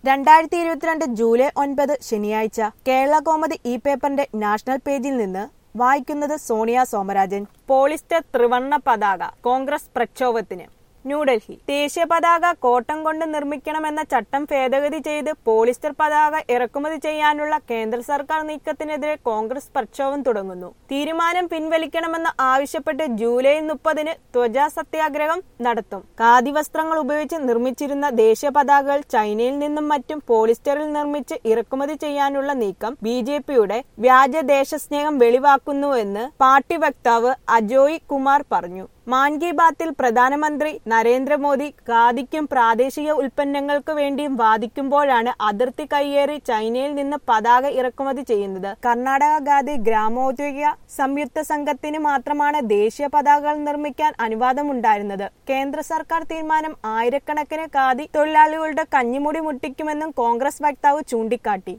രണ്ടായിരത്തി ഇരുപത്തിരണ്ട് ജൂലൈ ഒൻപത് ശനിയാഴ്ച കേരള കോമതി ഇ പേപ്പറിന്റെ നാഷണൽ പേജിൽ നിന്ന് വായിക്കുന്നത് സോണിയ സോമരാജൻ പോളിസ്റ്റർ ത്രിവർണ പതാക കോൺഗ്രസ് പ്രക്ഷോഭത്തിന് ന്യൂഡൽഹി ദേശീയ പതാക കോട്ടം കൊണ്ട് നിർമ്മിക്കണമെന്ന ചട്ടം ഭേദഗതി ചെയ്ത് പോളിസ്റ്റർ പതാക ഇറക്കുമതി ചെയ്യാനുള്ള കേന്ദ്ര സർക്കാർ നീക്കത്തിനെതിരെ കോൺഗ്രസ് പ്രക്ഷോഭം തുടങ്ങുന്നു തീരുമാനം പിൻവലിക്കണമെന്ന് ആവശ്യപ്പെട്ട് ജൂലൈ മുപ്പതിന് ത്വജാ സത്യാഗ്രഹം നടത്തും ഖാദി വസ്ത്രങ്ങൾ ഉപയോഗിച്ച് നിർമ്മിച്ചിരുന്ന ദേശീയ പതാകകൾ ചൈനയിൽ നിന്നും മറ്റും പോളിസ്റ്ററിൽ നിർമ്മിച്ച് ഇറക്കുമതി ചെയ്യാനുള്ള നീക്കം ബി ജെ പിയുടെ വ്യാജ ദേശസ്നേഹം വെളിവാക്കുന്നുവെന്ന് പാർട്ടി വക്താവ് അജോയ് കുമാർ പറഞ്ഞു മാൻ കി ബാത്തിൽ പ്രധാനമന്ത്രി നരേന്ദ്രമോദി ഖാദിക്കും പ്രാദേശിക ഉൽപ്പന്നങ്ങൾക്ക് വേണ്ടിയും വാദിക്കുമ്പോഴാണ് അതിർത്തി കയ്യേറി ചൈനയിൽ നിന്ന് പതാക ഇറക്കുമതി ചെയ്യുന്നത് കർണാടക ഖാദി ഗ്രാമോദ്യോഗിക സംയുക്ത സംഘത്തിന് മാത്രമാണ് ദേശീയ പതാകകൾ നിർമ്മിക്കാൻ അനുവാദമുണ്ടായിരുന്നത് കേന്ദ്ര സർക്കാർ തീരുമാനം ആയിരക്കണക്കിന് ഖാദി തൊഴിലാളികളുടെ കഞ്ഞിമുടി മുട്ടിക്കുമെന്നും കോൺഗ്രസ് വക്താവ് ചൂണ്ടിക്കാട്ടി